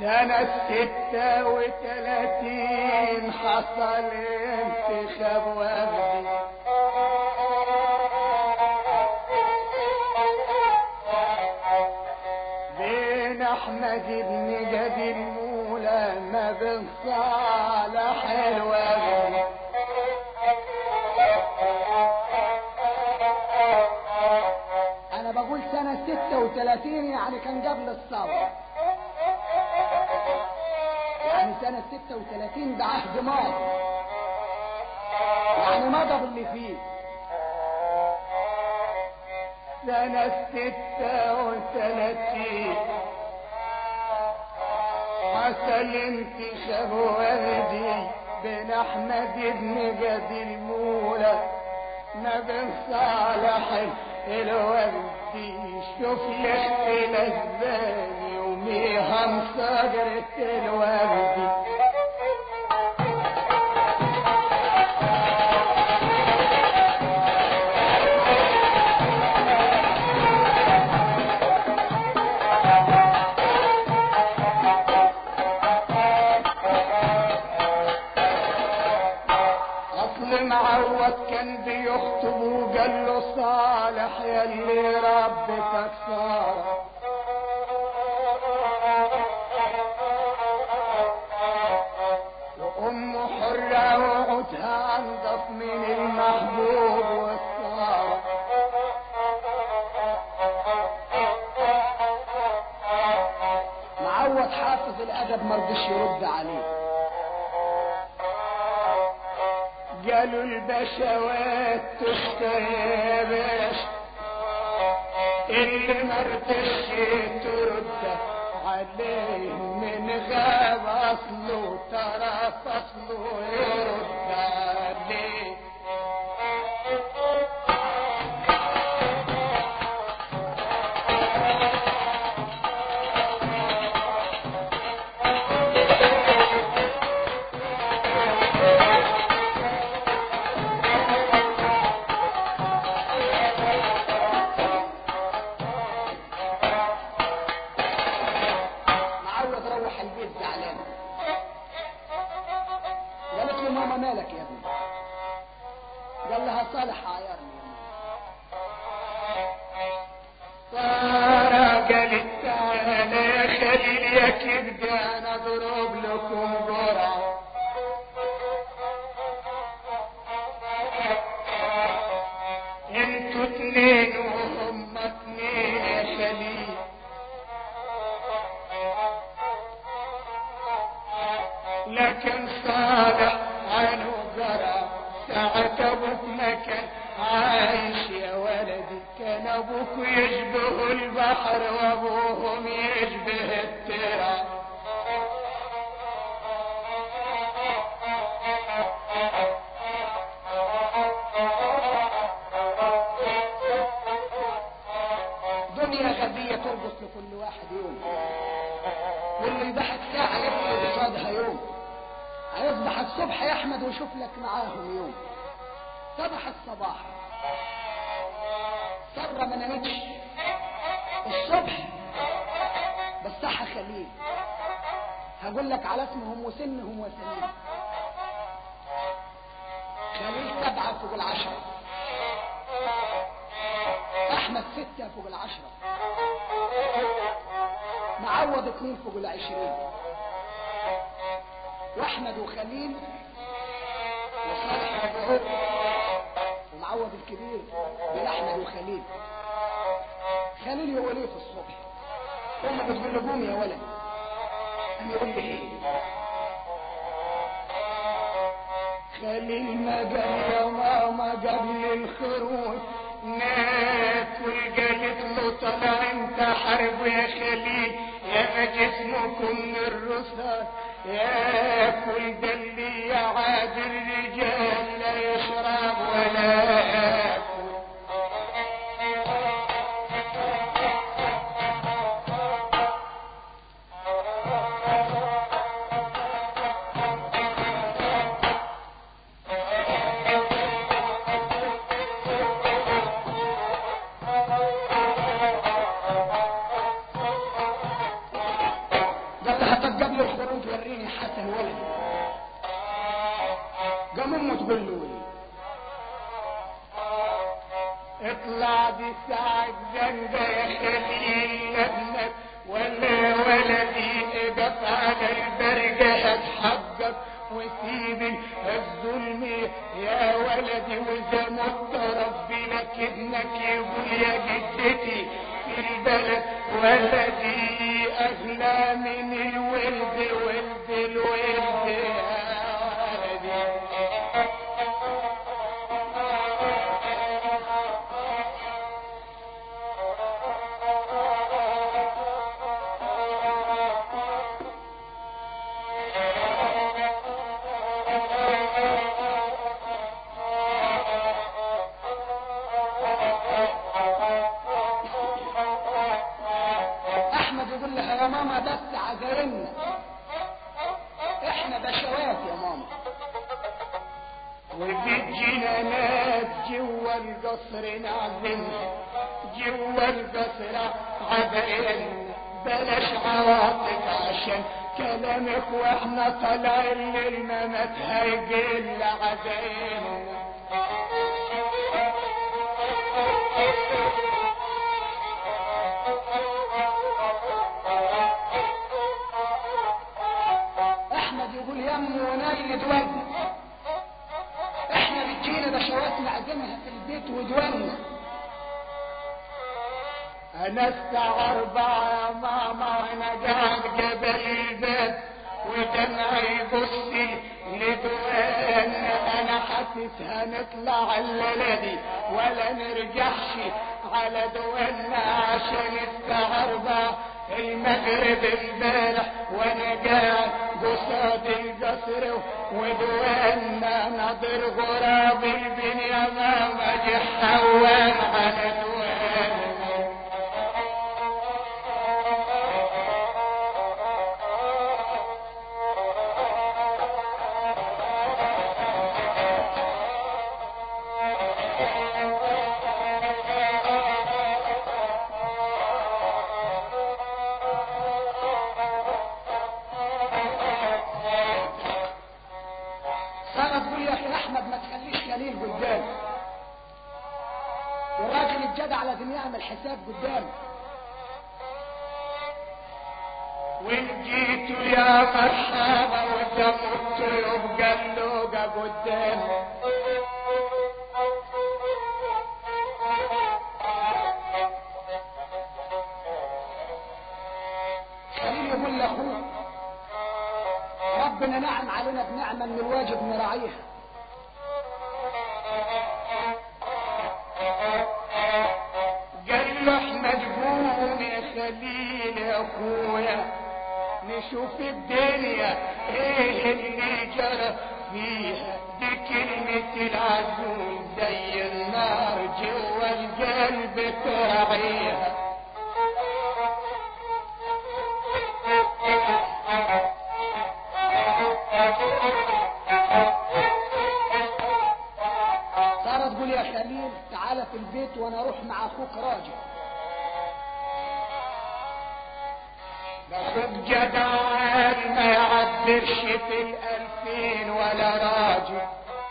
سنة ستة وثلاثين حصل انتخاب وفدي بين احمد بن جدي المولى ما بن صالح الوفدي انا بقول سنة 36 يعني كان قبل الثورة يعني سنة 36 ده عهد ماضي يعني مضى باللي فيه سنة ستة وثلاثين حصل انتخاب والدي بين احمد بن جدي المولى ما بين صالح الوردي شوف الاختلاف بين يوميها مصاجرة الوردي اصل معوض كان بيخطب وقال له صالح يا اللي ربك صار وام حرة وعودها انضف من المحبوب والصار معوض حافظ الادب مرضيش يرد عليه قالوا البشوات تشتري يا باشا اللي مرتش ترد عليه من غاب اصله ترى فصله يرد عليه معوض روح البيت زعلان قالت له ماما مالك يا ابني قال لها صالح عيارني يا ماما سارة قالت تعالى يا خليل يا كبد انا اضرب لكم جرعة انتوا اتنين وهم اتنين يا خليل لكن صالح عنه جرى ساعة ابوك ما كان عايش يا ولدي كان ابوك يشبه البحر وابوهم يشبه التراب دنيا غبية تربط لكل واحد يوم واللي ضحك ساعة يبكي قصادها يوم هيصبح الصبح يا احمد ويشوف لك معاهم يوم صبح الصباح سرة ما نامتش الصبح بالصحة خليل هقول لك على اسمهم وسنهم وسنين خليل سبعة فوق العشرة احمد ستة فوق العشرة معوض اتنين فوق العشرين واحمد وخليل وصالح وابو ومعوض الكبير بين احمد وخليل خليل يقول ايه في الصبح امه بتقول له قوم يا ولد قام يقول لي ايه خليل ما قال يا ماما قبل الخروج ناكل قالت له طلع انت حرب يا خليل يا جسمكم من الرصاص ياكل ده اللي يعاد الرجال لا يشرب ولا ياكل قال لها طب حلوين اطلع بساعة زنجة يا خليل ابنك ولا ولدي اقف على البرجة هتحجب وسيب الظلم يا ولدي واذا مت ربي لك ابنك يقول يا جدتي في البلد ولدي اغلى من الولد ولد الولد يا ولدي احمد يقول لها يا ماما بس عذرنا احنا بشوات يا ماما وبتجينا ناس جوا القصر نعزمها جوا القصر عبقين بلاش عواطف عشان كلامك واحنا طالعين للممات هيجيل عزايمنا احمد يقول يا امي ونيل دولنا احنا بتجينا بشوات نعزمها في البيت ودولنا انا الساعة اربعة يا ماما وانا قاعد جبل الباب ودمعي يبص لدوان انا حاسس هنطلع الليلة دي ولا نرجعش على دوانا عشان الساعة اربعة المغرب امبارح وانا قاعد قصاد القصر ودوانا ناظر غراب البن يا ماما جه حوام على دوانا ساره تقول يا اخي احمد ما تخليش خليل قدام والراجل الجدع لازم يعمل حساب قدام وان جيتوا يا مرحبا ودمت يبقى اللوقة قدام خليل يقول لاخوه ربنا نعم علينا بنعمه من الواجب نراعيها قال له احمد قوم يا خليل يا اخويا نشوف الدنيا ايه اللي جرى فيها دي كلمة العزول زي النار جوا القلب تراعيها ساره تقول يا خليل تعالى في البيت وانا اروح مع اخوك راجل اخوك جدعان ما يعبرش في الالفين ولا راجل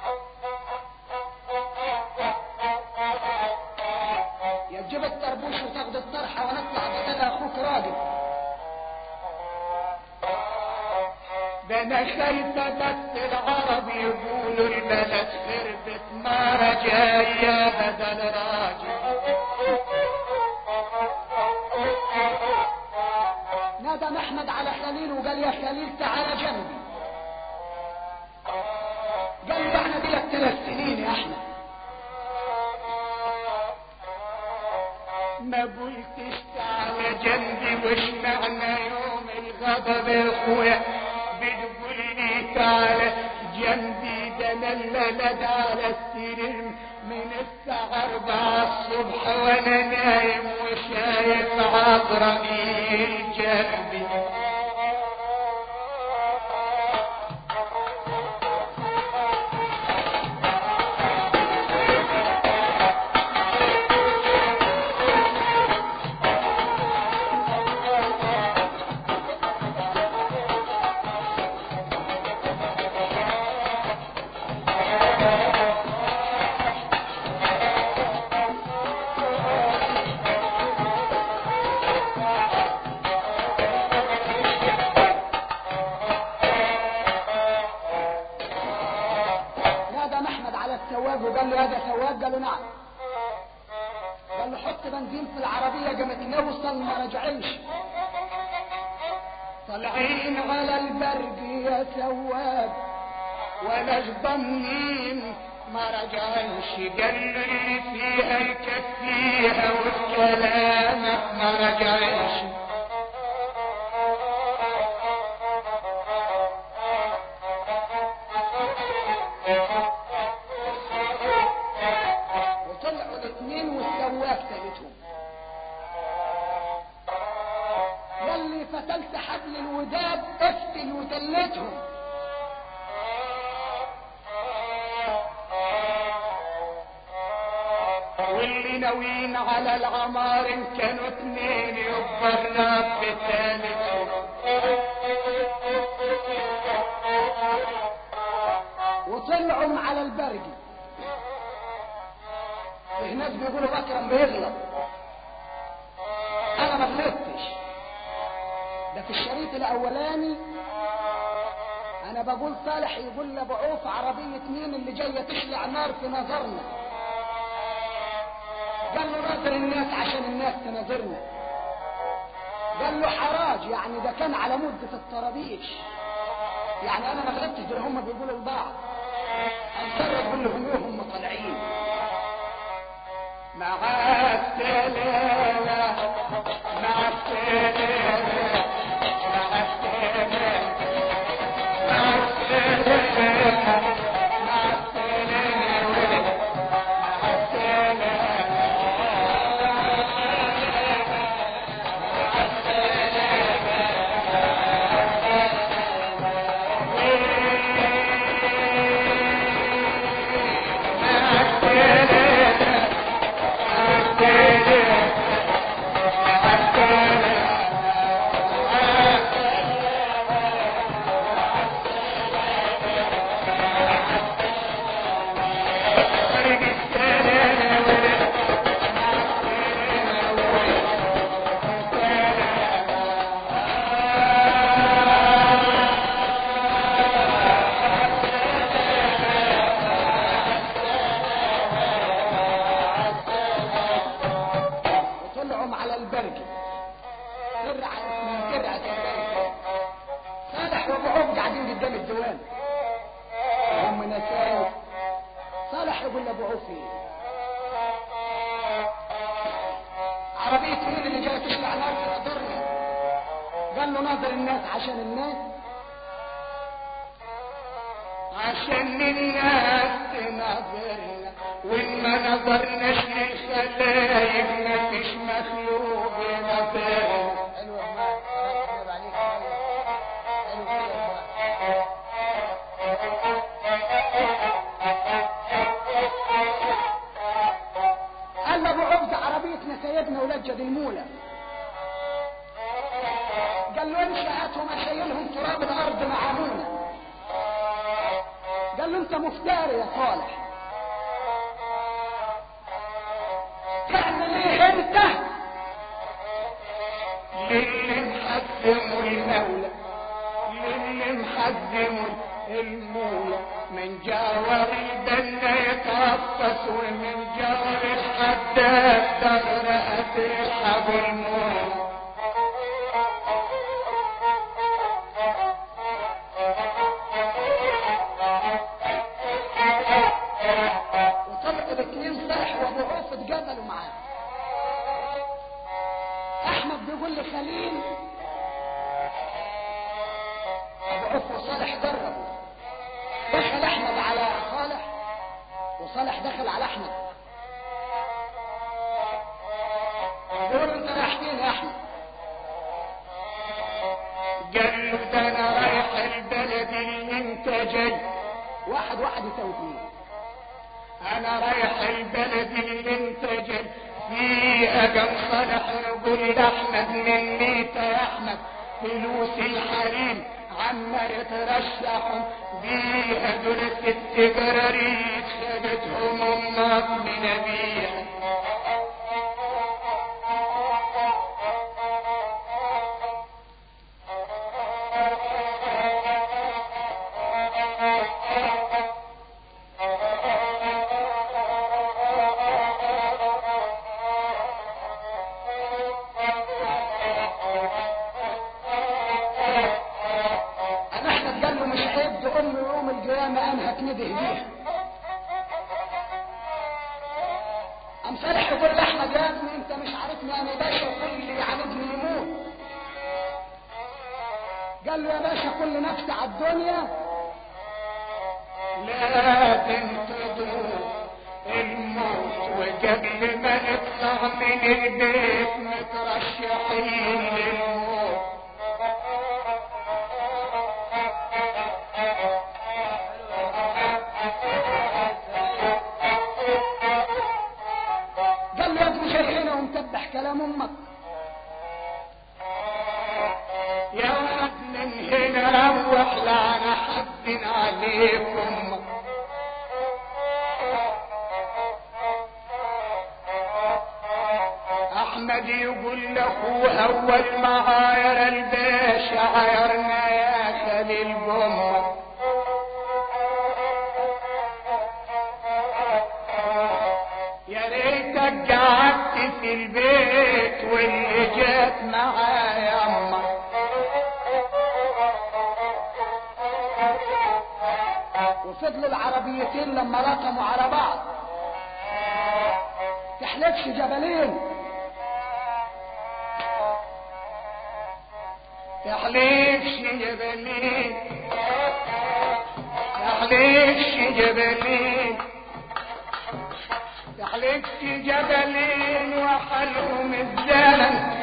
يا تجيب الطربوش وتاخد الطرحه ونطلع بدل اخوك راجل ده انا خايفة بس العرب يقولوا البلد خربت ما رجاية بدل راجل ندم احمد على خليل وقال يا خليل تعالى جنبي قال له احنا دي لك ثلاث سنين يا احمد ما قلتش تعالى جنبي وش معنى يوم الغضب يا اخويا بتقول لي تعالى جنبي ده انا اللي على السرير من الساعة أربعة الصبح وأنا نايم وشايف عطرائيل جنبي سواق وقال له هذا سواق قال له نعم قال له حط بنزين في العربية قامت نوصل ما رجعش طالعين على البرق يا سواق ولا ضمنين ما رجعش قال له اللي فيها يكفيها وكلامك ما رجعش وطلعوا الاثنين والسواق ثالثهم يلي فتلت حبل الوداد افتل وتلتهم واللي ناويين على العمار إن كانوا اتنين يكبرنا بثالثهم وطلعوا على البرج في ناس بيقولوا بكرم بيغلط انا ما غلطتش ده في الشريط الاولاني انا بقول صالح يقول لابو عوف عربية مين اللي جاية تشلع نار في نظرنا قال له ناظر الناس عشان الناس تناظرنا قال له حراج يعني ده كان على مدة الطرابيش يعني انا ما غلطتش دول هم بيقولوا لبعض انصر اقول لهم ايه هم طالعين مع السلامة مع السلامة مع السلامة مع السلامة مع السلامة مع السلامة مع السلامة وطلعوا على البرج ترعى اسمها ترعى البرج صالح وابو عوف قاعدين قدام الديوان هم نساء صالح يقول لابو عوف ايه عربية مين اللي جاية تشلع نار في نظرنا قال له ناظر الناس عشان الناس عشان الناس تنظرنا وإن ما نظرناش للخلايق ما فيش مخلوق ينظرنا حلو يا جماعة خلاص عليك حلو كده يا قال له ابو عبد عربيتنا سيدنا ولاد جد المولى قال له امشي هاتهم اشيلهم تراب الارض معاهونا قال له انت مفتري يا صالح تعمل ايه انت للي محزم المولى للي محزم المولى من جاور الجنة يتغطس ومن جاور الحداد تغرق ترحب المولى وطلعوا الاثنين صالح وابو عوف اتقابلوا معاه احمد بيقول لي خليل ابو عوف وصالح جربوا دخل احمد على صالح وصالح دخل على احمد بيقول له انت رايح فين يا احمد قال له ده انا رايح البلد اللي انت جاي واحد واحد يساوي اثنين انا رايح البلد اللي انت جاي في اجل صالح نقول لاحمد من ميت يا احمد فلوس الحريم عمال ترشحهم بيها دول ست جراريت خدتهم امك من ابيها فرح يقول لاحمد يا ابني انت مش عارفني انا باشا كل اللي يعالجني يموت قال له يا باشا كل نفس على الدنيا لازم تدوق الموت وقبل ما نطلع من البيت مترشحين للموت قال له يا ابني شيخنا ومتبح كلام امك يا ولد من هنا روح لعنة حد عليكم احمد يقول لاخوه اول ما عاير الباشا عايرنا يا خليل بامك يا ريتك قعدت في البيت واللي جات معايا امك وفضلوا العربيتين لما رقموا على بعض تحلفش جبلين تحليفش جبلين تحليفش جبلين تحليفش جبلين وحلهم الزمن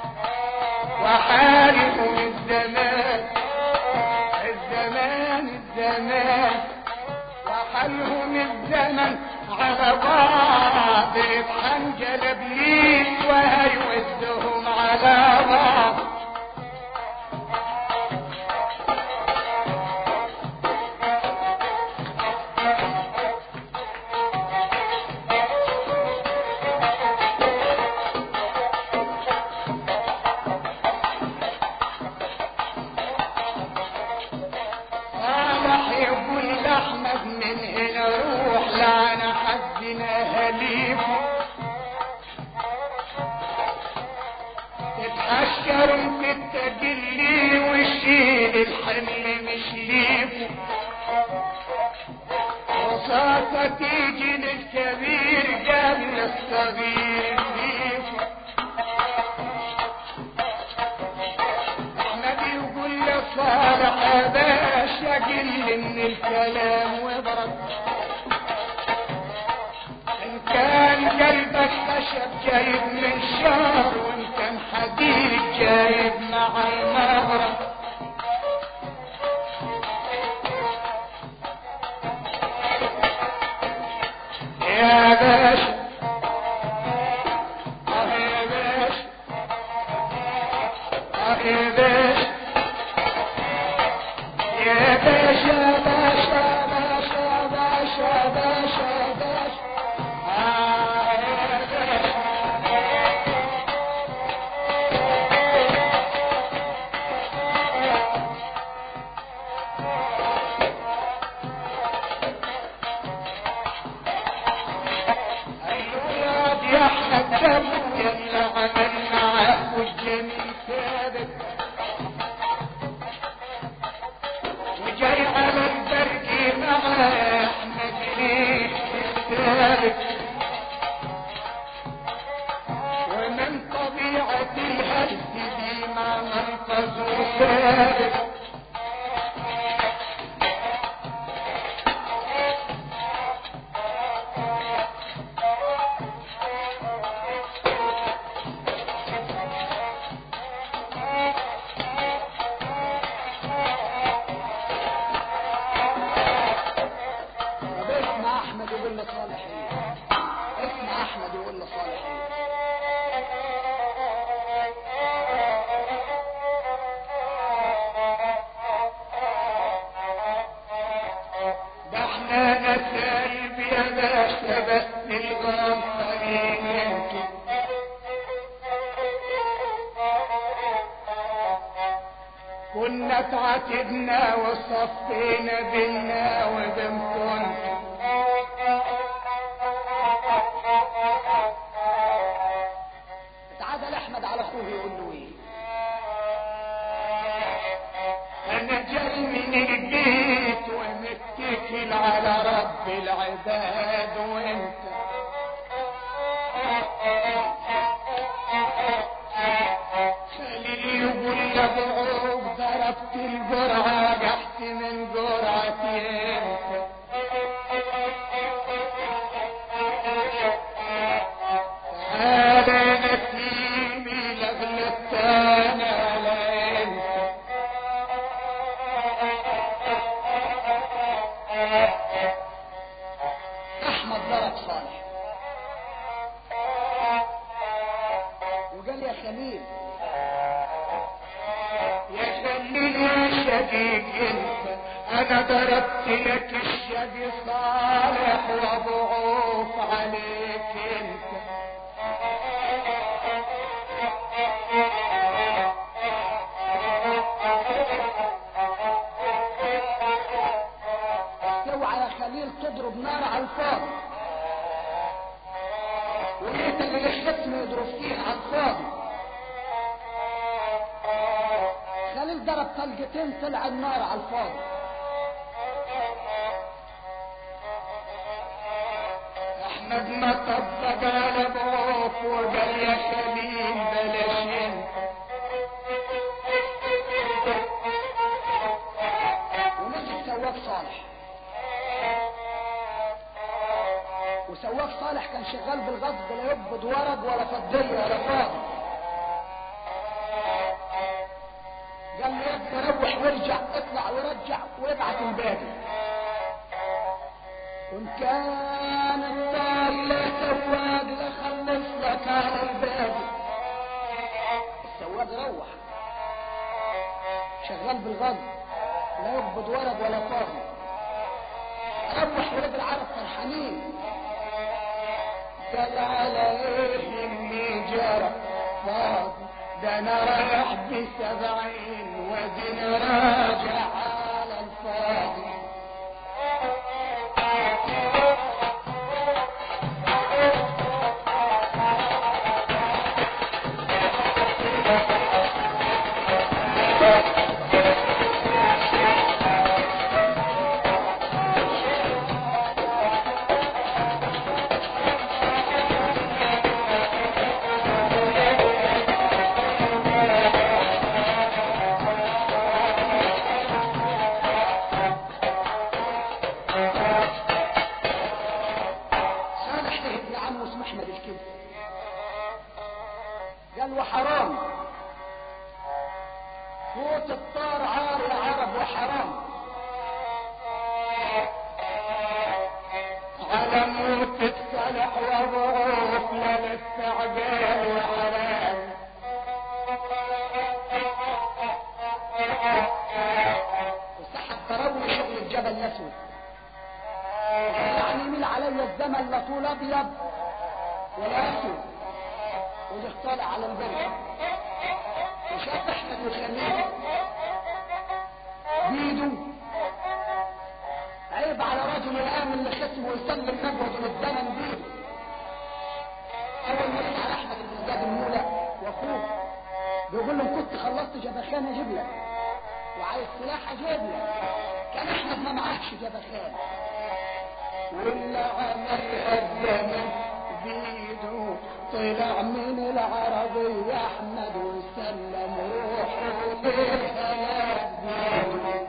وحالهم الزمان الزمان الزمان وحلهم الزمن على بعض بحنجل بليل وهيوزهم على بعض صالح يقول لاحمد من هنا روح لعنة حدنا هليفه تتحشر تتجلي وشيل الحمل مش ليفه وصاصة تيجي للكبير قبل الصغير ليفه احمد يقول لصالح يا باشا قل من الكلام وبرد ان كان قلبك خشب جايب من شهر وان كان حديد جايب مع المغرب يا باشا اه يا باشا اه يا باشا يا باشا باشا باشا باشا باشا باشا آه يا باشا الولاد يا حكم يلا عمل معاه والجميل ثابت وجاي على البرق معاه احمد ليه ثابت ومن طبيعة الهز دي مع منقذ ثابت طب اسمع احمد يقول لصالح ايه اسمع احمد يقول لصالح ايه ده احنا نسايب يا باشا بس الغفرين انتو كنا تعاتبنا وصفينا بينا وبنكم اتعادل احمد على اخوه يقول له ايه انا جاي من البيت ومتكل على رب العباد وانت خليل يقول يا بعوق ضربت الجرعة جحت من جرعتين هذا نسيمي لغلت انا لا انسى احمد ضرب صالح وقال يا خليل يا خليل يا شقيق انت انا ضربت لك الشقي صالح وابعوف عليك انت اوعى يا خليل تضرب نار على الفاضي وانت اللي لك اسم يضرب فيه على الفاضي خليل ضرب طلقتين طلع النار على الفاضي احمد ما طبق على ابوك وقال يا خليل بلاش انت ومسك سواق صالح وسواق صالح كان شغال بالغصب لا يقبض ورق ولا فضية ولا فاضي قال له يا ابني روح وارجع اطلع ورجع وابعت الباقي وان كان الطال لا سواق لخلص لك على الباقي السواق روح شغال بالغصب لا يقبض ورق ولا فاضي روح ولاد العرب فرحانين قال على ايه اني جرى فاضي ده انا رايح بسبعين وادينا راجع على الفاضي صالح ده ابن عمه اسمه احمد الكبد قال وحرام فوت الطار عار يا عرب وحرام على موت الصلح وابوك لا الاستعجال وحرام وسحب تروي شغل الجبل الاسود يعني يميل علي الزمن لا طول ابيض ولا اسود وده طالع على البر وشاف احمد الخليل بيده عيب على رجل الان اللي خصمه يسلم نبوه للزمن بيده اول ما يسمع احمد بن زياد المولى واخوه بيقول له إن كنت خلصت جبخان اجيب لك وعايز سلاح اجيب لك كان احمد ما معهش جبخان واللي عملها الزمن بيده طلع من العربية أحمد وسلم روحه للهلاك بيده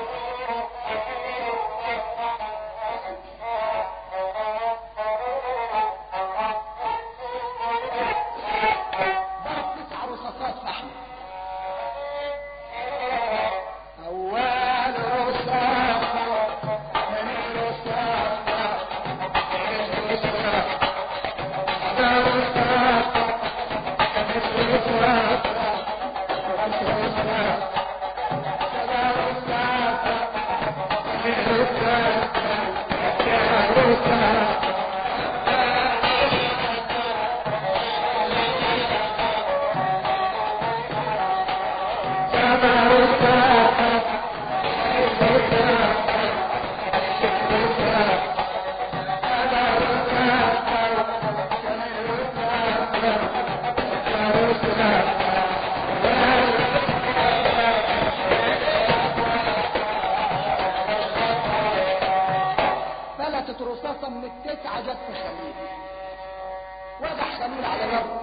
ضرب تسع رصاصات في احمد أول رصاصة ثاني رصاصة ثالث رصاصة رابع رصاصة خامس رصاصة سادس رصاصة سبع رصاصة ثامن رصاصة تاسع رصاصة سبع رصاصة ثالث رصاصة سادس رصاصة سبع رصاصة ثامن رصاصة تاسع رصاصة فلتت رصاصة من التسعة جت في خليل وضع خليل على جنب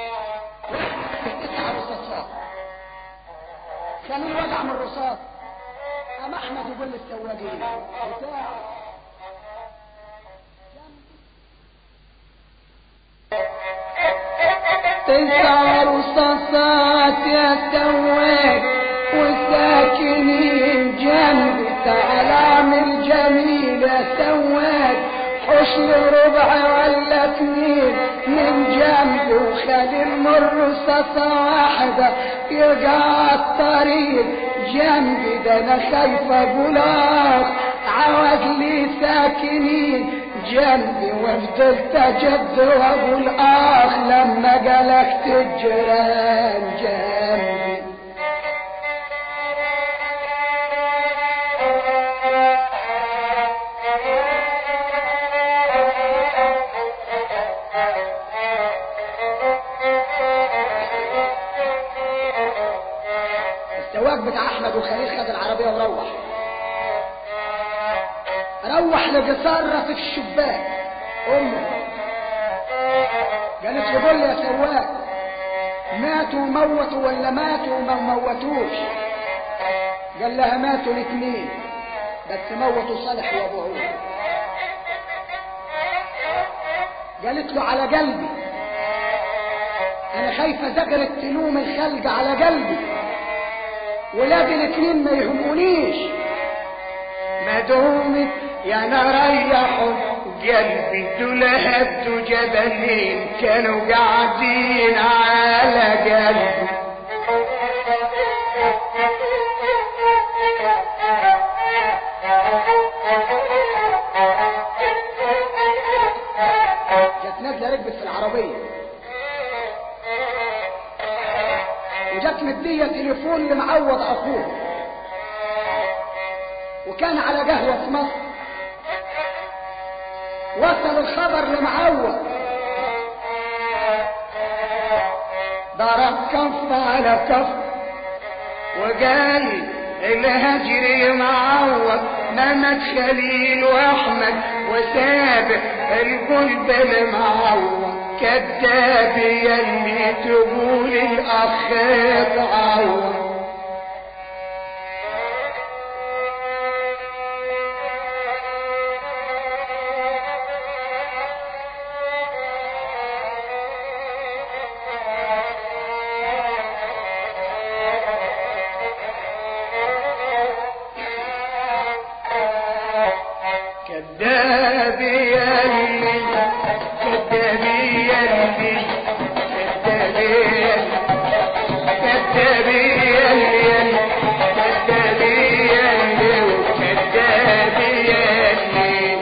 تسع رصاصات خليل وضع من الرصاص قام احمد يقول للسواقين بتاعه تسع رصاصات يا سواق والساكنين جنبي تعال اعمل جميل يا سواق حش لي ربع ولا اتنين من جنبي وخلي المر رصاصة واحدة يقع الطريق جنبي ده انا خايفة اقول اخ عوض لي ساكنين جنبي وفضلت اجد واقول اخ لما جلكت الجيران جنبي السواق بتاع احمد وخليل خد العربية وروح روح لجسارة في الشباك امه قالت له قول لي يا سواق ماتوا وموتوا ولا ماتوا وما موتوش قال لها ماتوا الاثنين بس موتوا صالح وابو عود قالت له على قلبي انا خايفه زجرة تلوم الخلق على قلبي ولادي الاثنين ما يهمونيش ما دومت يا نريحوا قلبي دول هدوا جبلين كانوا قاعدين على قلبي جت نازله ركبت في العربيه وجت مديه تليفون لمعوض اخوه وكان على قهوه في مصر وصل الخبر لمعوض ضرب كف على كف وقال الهجر معوض ممت خليل واحمد وسابق القلب المعوض كذاب يلي تقول الاخ اتعوض كذاب يلي كذاب يلي كذاب يلي كذاب يلي كذاب يلي وكذاب يلي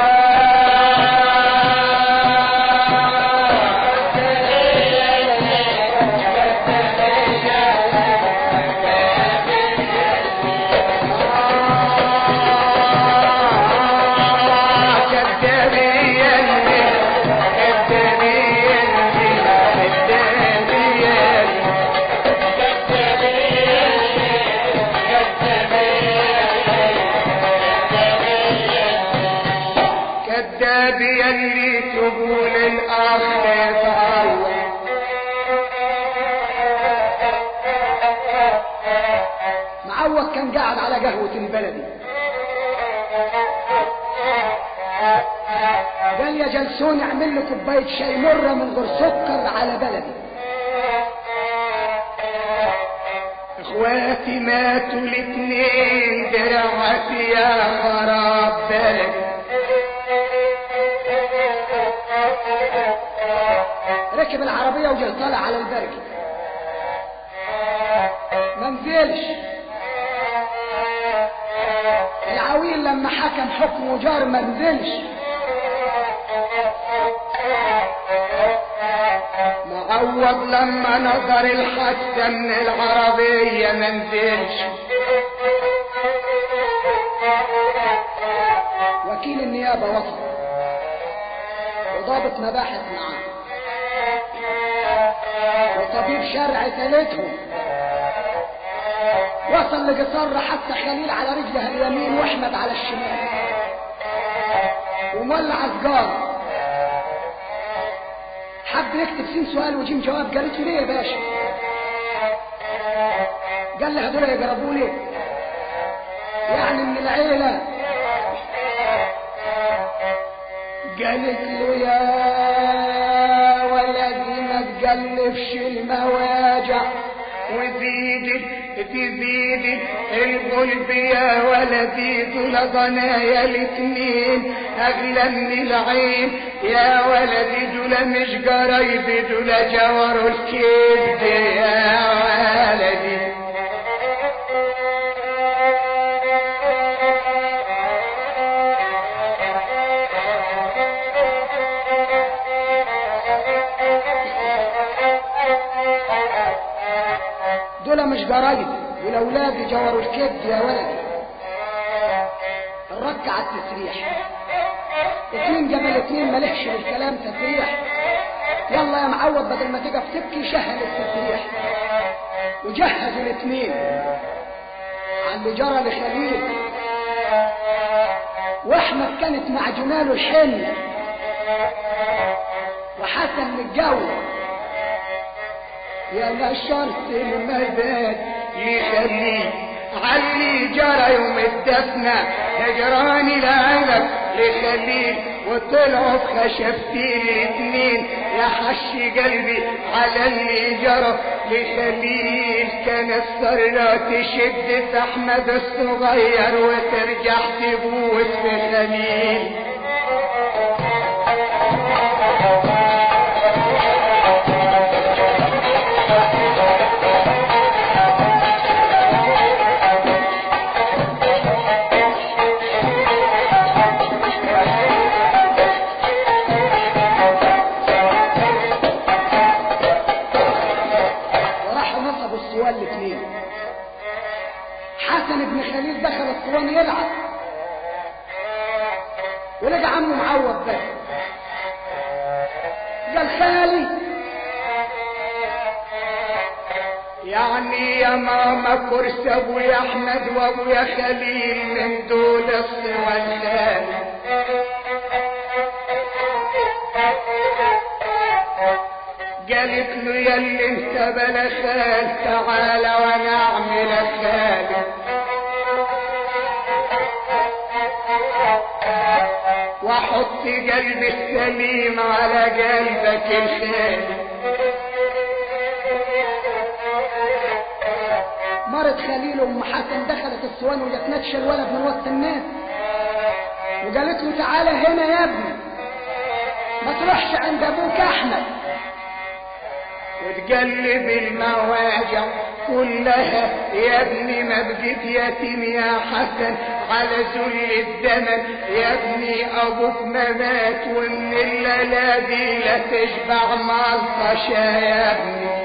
كذاب يلي كذاب يلي كذاب يلي كذاب يلي تقول الاخ يتعوض معوض كان قاعد على قهوه البلدي قال يا جلسون اعمل لي كوبايه شاي مره من غير سكر على بلدي اخواتي ماتوا الاتنين درعتي يا خراب بلد ركب العربيه وجه طالع على البركه ما نزلش العويل لما حكم حكمه جار ما نزلش معوض لما نظر الحادثة من العربية منزلش وكيل النيابه وصل وضابط مباحث معاه وطبيب شرع ثالثهم وصل لجسار حتى خليل على رجلها اليمين واحمد على الشمال ومولع سجارة حب يكتب سين سؤال وجيم جواب قالت له ليه يا باشا قال لها دول يقربوا لي يعني من العيلة قالت له يا ولدي ما تقلبش المواجع وزيدت تزيدت القلب يا ولدي دول ضنايا الاتنين اغلى من العين يا ولدي دول مش قرايبي دول جوار الكبد يا ولدي دول مش قرايب دول اولاد جوروا الكبد يا ولدي الركع على التسريح اتنين جبل اتنين ملحش الكلام تسريح يلا يا معوض بدل ما تقف تبكي شهد التسريح وجهز الاتنين على اللي جرى لخليل واحمد كانت مع جماله الحنة وحسن متجوز يا نشرت المداد يخلي علي جرى يوم الدفنة هجراني لعينك لخليل وطلعوا في خشبتي الاتنين يا حش قلبي على اللي جرى لخليل كان السرة تشد في احمد الصغير وترجع تبوس في خليل وراحوا نصبوا السوال الاثنين حسن بن خليل دخل الصوان يلعب ولقى عمه معوض بس قال خالي يعني يا ماما كرس ابويا احمد وابويا خليل من دول الصوى الخالي قالت له يا اللي انت بلا خال تعالى وانا اعمل خالي واحط قلبي السليم على قلبك الخالي مرت خليل ام حسن دخلت الصوان وجت نتش الولد من وسط الناس وقالت له تعالى هنا يا ابني ما تروحش عند ابوك احمد وتقلب المواجع كلها يا ابني ما بقيت يتيم يا حسن على ذل الدمن يا ابني ابوك ما مات ومن الليلة دي لا تشبع ملطشة يا ابني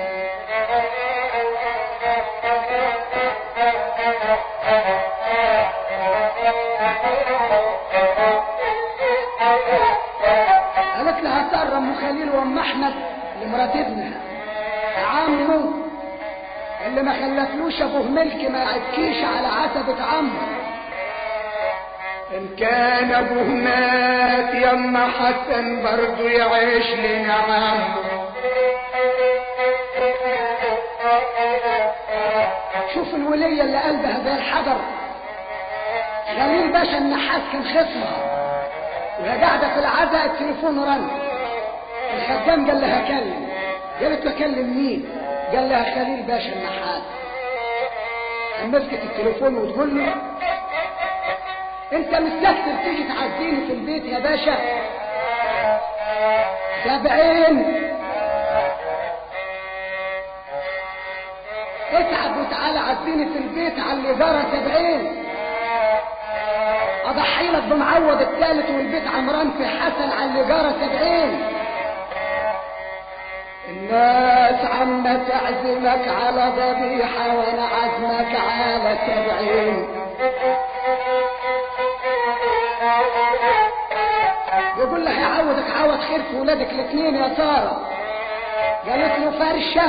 قالت لها سارة ام خليل وام احمد لمرات ابنها عمه اللي ما خلفلوش ابوه ملك ما يعكيش على عتبة عمه ان كان ابوه مات يما حسن برضو يعيش لنا عمه شوف الولية اللي قلبها زي الحجر خليل باشا النحاس كان خصمها وهي قاعدة في العزاء التليفون رن الخدام قال لها كلم قالت له كلم مين قال لها خليل باشا النحاس مسكت التليفون وتقول له انت مستكتر تيجي تعزيني في البيت يا باشا سبعين اتعب وتعالى عزيني في البيت على اللي جرى سبعين اضحي لك بمعوض الثالث والبيت عمران في حسن على اللي جرى سبعين الناس عم تعزمك على ذبيحة وانا عزمك على سبعين يقول لها يعوضك عوض خير في ولادك الاثنين يا سارة قالت له فرشة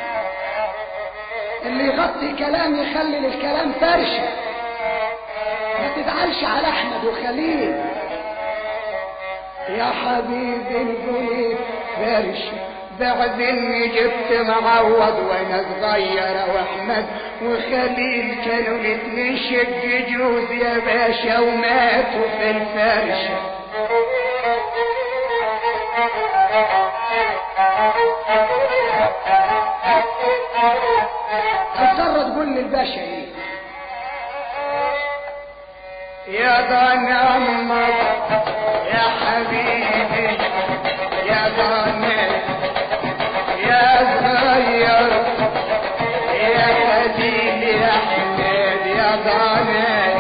اللي يغطي كلام يخلي للكلام فرشة ما تزعلش على احمد وخليل يا حبيبي البيت فرش بعد اني جبت معوض وانا صغير واحمد وخليل كانوا الاتنين شق جوز يا باشا وماتوا في الفرش هتضطر تقول للباشا ايه يا ضنم يا حبيبي يا ضنم يا صغير يا خليل يا حميد يا ضنم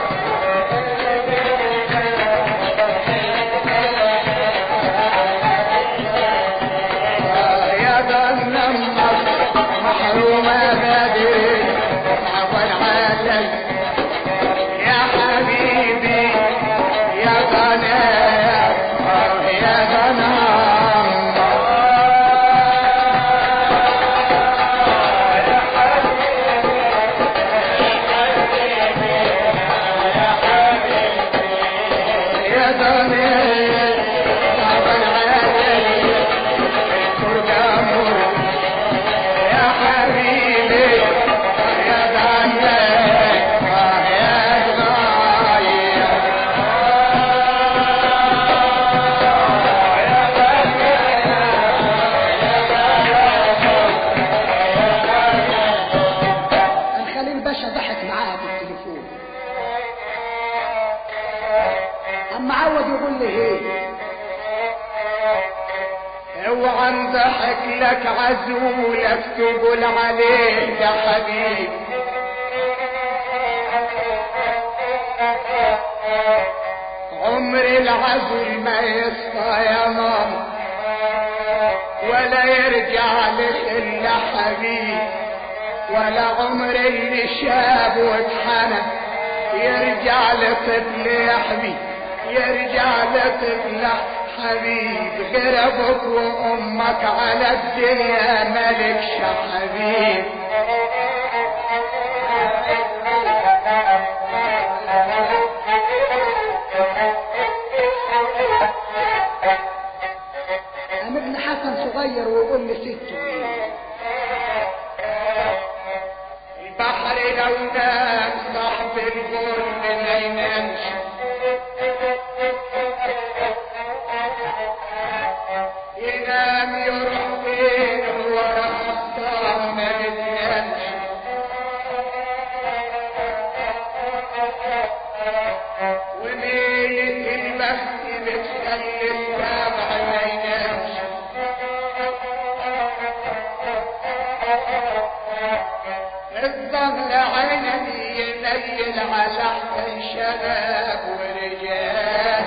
يا ضنم محرومة بدري عفوا العالم يا حبيبي يا غنام يا غنام يا غنام طبعا عالي فرقامور يا حبيبي يا غنام يا غاية الخليل باشا ضحك معاها بالتليفون اما عود يقول لي ايه اوعى انضحك لك عزولك تقول عليه يا حبيب عمر العزل ما يصفى يا ماما ولا يرجع لخل حبيب ولا عمر اللي شاب واتحنى يرجع لطفل يا حبيب يرجع لطفل حبيب غير ابوك وامك على الدنيا ملكش حبيب قام ابن حسن صغير ويقول لي سته ايه البحر لو نام صاحب الغر ما ينامش ينام يروح فين ورا الصام ما بتنامش وميلة البخت بتخلي السبع ما ينامش الظل عيني يميل على احسن شباب ورجال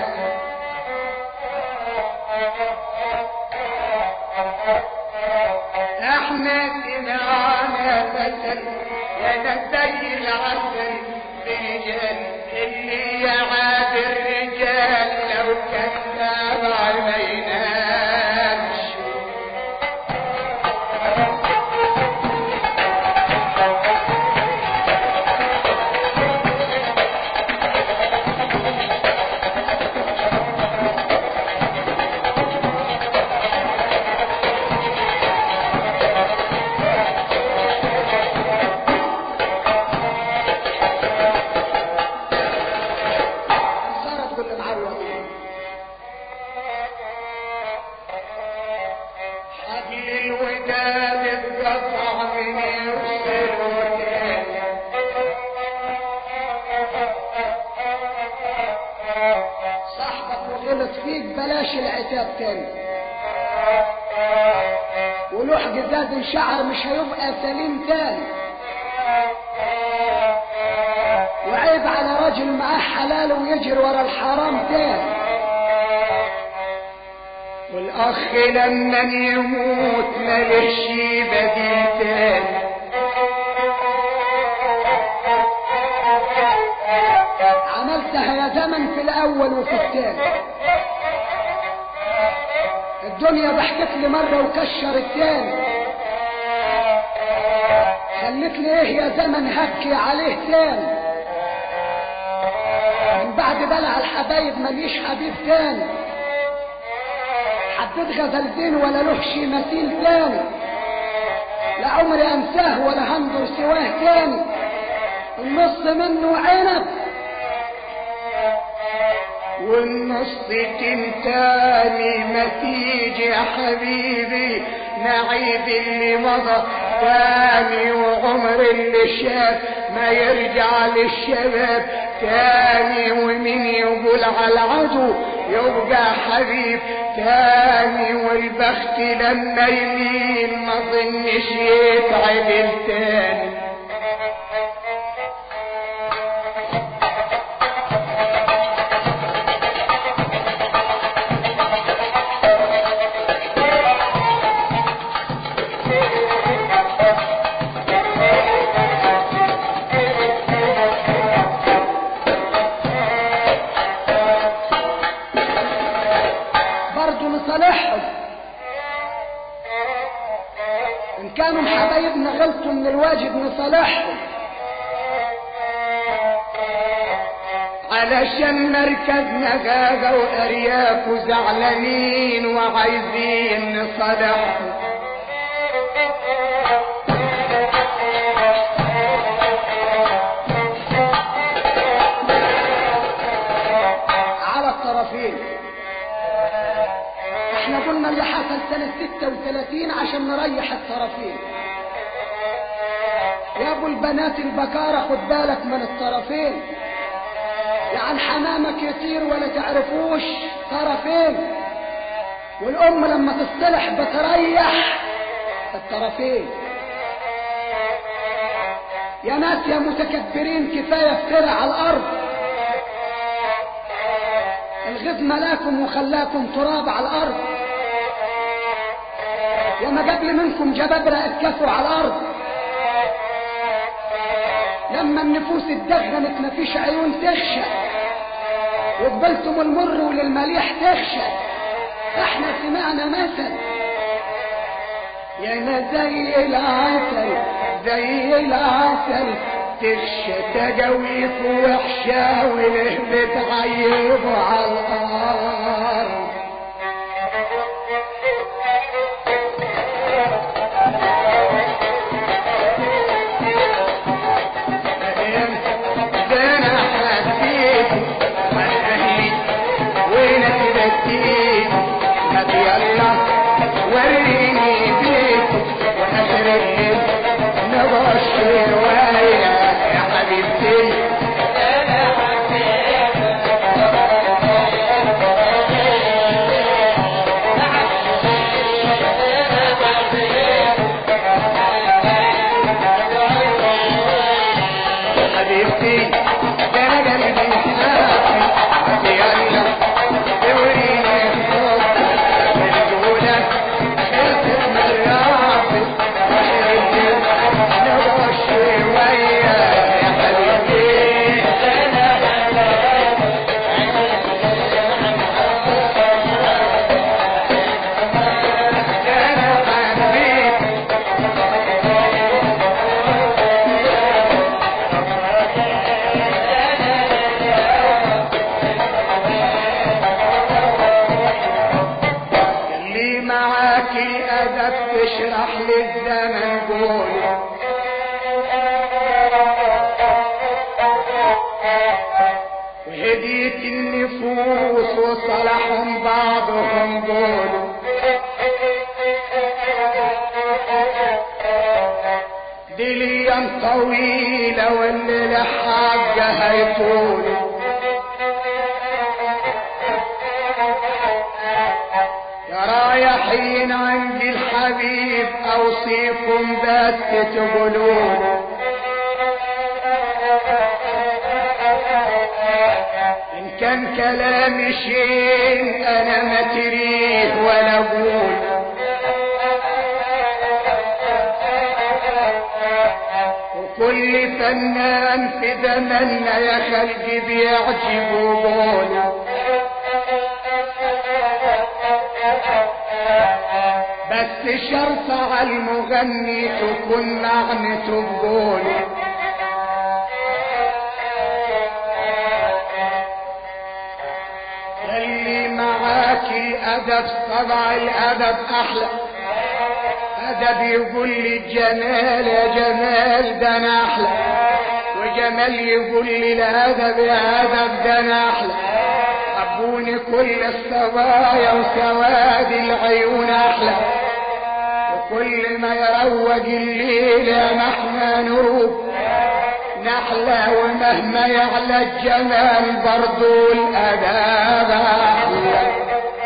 احنا سمعنا مثل لنا زي العسل رجال اللي يعاد الرجال لو كان ما ينامش ساره تقول لي معود حبل الوداد اتقطع من يرسل وداد صاحبك وغلط فيك بلاش العتاب تاني ولوح جزاد الشعر مش هيبقى سليم تاني وعيب على راجل معاه حلال ويجري ورا الحرام تاني والاخ لما يموت مالش بديل تاني عملتها يا زمن في الاول وفي الثاني الدنيا ضحكت لي مرة وكشر التاني خلت لي ايه يا زمن هبكي عليه تاني من بعد بلع الحبايب مليش حبيب تاني عديت غزلتين ولا له شي مثيل تاني لا عمري انساه ولا هنظر سواه تاني النص منه عنب والنص تنتاني ما تيجي يا حبيبي نعيد اللي مضى تاني وعمر اللي شاف ما يرجع للشباب تاني ومين يقول على العدو يبقى حبيب تاني والبخت لما يميل ما ظنش يتعدل تاني برضه لصالحهم ان كانوا حبايبنا غلطوا من الواجب نصالحهم علشان مركزنا غاغة وأرياف وزعلانين وعايزين نصالحهم على الطرفين احنا قلنا اللي حصل سنة 36 عشان نريح الطرفين يا ابو البنات البكارة خد بالك من الطرفين يعني حمامك يطير ولا تعرفوش طرفين والام لما تصطلح بتريح الطرفين يا ناس يا متكبرين كفاية افترع على الارض الغيظ ملاكم وخلاكم تراب على الارض يا ما قبل منكم جبابرة اتكفوا على الارض لما النفوس اتدخنت مفيش عيون تخشى وقبلتم المر وللمليح تخشى احنا سمعنا مثل يا ما زي العسل زي العسل تخشى تجاويف وحشة وله بتعيبوا على الأرض ده أنا حسيت وأهلي وأنا تبكيت طب يلا وريني بيت وآخر الليل نبشر ويا يا حبيبتي حبيبتي ده انا قلبي حافل طب يلا وريني الحب الجولة خلصت مرافق آخر الليل نبشر ويا يا حبيبتي انا حبيبتي اللي معاك الأدب تشرح للزمن قولي وهدية النفوس وصلحهم بعضهم قولوا دي ليام طويلة واللي لحاجة هيطولوا يا رايحين عند الحبيب اوصيكم بس تقولون ان كان كلامي شيء انا ما تريه ولا اقول وكل فنان في زمننا يا خلقي بيعجبوا قوله بس شرط على المغني تكون معنته بقوله اللي معاك الادب طبع الادب احلى ادب يقول لي جمال يا جمال ده انا احلى وجمال يقول لي الادب يا ادب ده انا احلى حبوني كل الصبايا وسواد العيون احلى وكل ما يروج الليل يا محنا نروب نحلى ومهما يعلى الجمال برضو الاداب احلى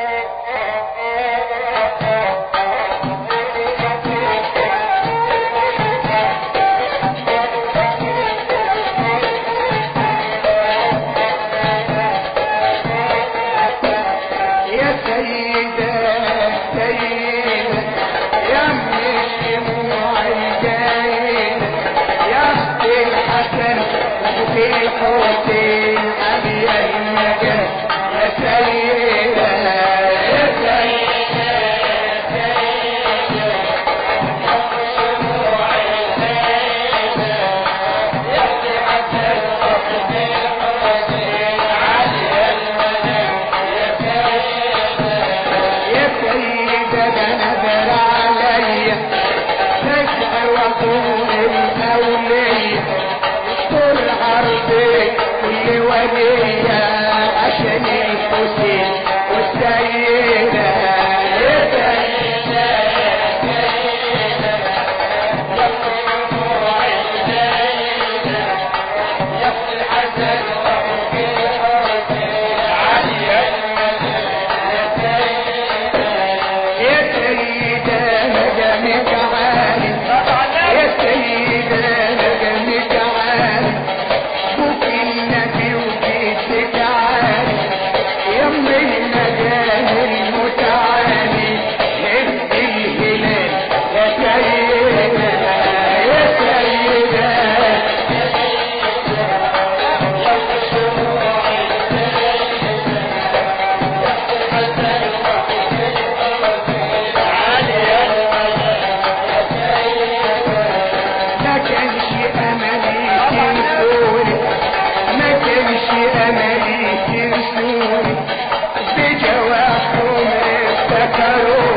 يا سيدة سيدة يا من الشموع الجايلة يا أخت الحسن وأخت الحسين علي المجد يا سيدة يا سيدة يا سيدة ده نذر عليا تسعى وطول الأولية طول عرضي كل ولية عشان الحسين والسيدة يا سيدة يا سيدة نجمك عالي يا سيدة نجمك عالي بوك النبي وجيتك عالي يا ام المجال المتعالي هد الهلال يا سيدة يا سيدة ما كانش املي تنسوني ما كانش املي تنسوني بجوابهم افتكروني